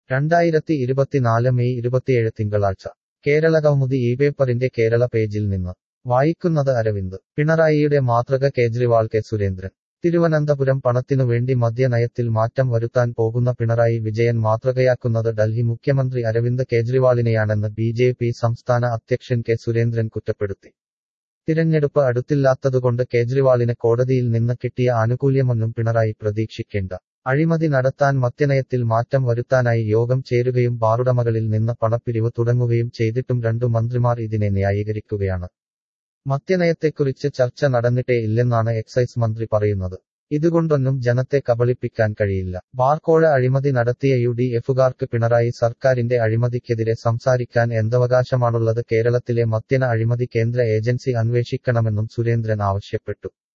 രണ്ടായിരത്തി ഇരുപത്തിനാല് മെയ് ഇരുപത്തിയേഴ് തിങ്കളാഴ്ച കേരള കൗമുദി ഈ പേപ്പറിന്റെ കേരള പേജിൽ നിന്ന് വായിക്കുന്നത് അരവിന്ദ് പിണറായിയുടെ മാതൃക കേജ്രിവാൾ കെ സുരേന്ദ്രൻ തിരുവനന്തപുരം പണത്തിനു വേണ്ടി മദ്യനയത്തിൽ മാറ്റം വരുത്താൻ പോകുന്ന പിണറായി വിജയൻ മാതൃകയാക്കുന്നത് ഡൽഹി മുഖ്യമന്ത്രി അരവിന്ദ് കേജ്രിവാളിനെയാണെന്ന് ബി ജെ പി സംസ്ഥാന അധ്യക്ഷൻ കെ സുരേന്ദ്രൻ കുറ്റപ്പെടുത്തി തിരഞ്ഞെടുപ്പ് അടുത്തില്ലാത്തതുകൊണ്ട് കേജ്രിവാളിന് കോടതിയിൽ നിന്ന് കിട്ടിയ ആനുകൂല്യമൊന്നും പിണറായി പ്രതീക്ഷിക്കേണ്ട അഴിമതി നടത്താൻ മദ്യനയത്തിൽ മാറ്റം വരുത്താനായി യോഗം ചേരുകയും ബാറുടമകളിൽ നിന്ന് പണപ്പിരിവ് തുടങ്ങുകയും ചെയ്തിട്ടും രണ്ടു മന്ത്രിമാർ ഇതിനെ ന്യായീകരിക്കുകയാണ് മദ്യനയത്തെക്കുറിച്ച് ചർച്ച നടന്നിട്ടേ ഇല്ലെന്നാണ് എക്സൈസ് മന്ത്രി പറയുന്നത് ഇതുകൊണ്ടൊന്നും ജനത്തെ കബളിപ്പിക്കാൻ കഴിയില്ല ബാർക്കോഴ അഴിമതി നടത്തിയ യു ഡി എഫുകാർക്ക് പിണറായി സർക്കാരിന്റെ അഴിമതിക്കെതിരെ സംസാരിക്കാൻ എന്തവകാശമാണുള്ളത് കേരളത്തിലെ മദ്യന അഴിമതി കേന്ദ്ര ഏജൻസി അന്വേഷിക്കണമെന്നും സുരേന്ദ്രൻ ആവശ്യപ്പെട്ടു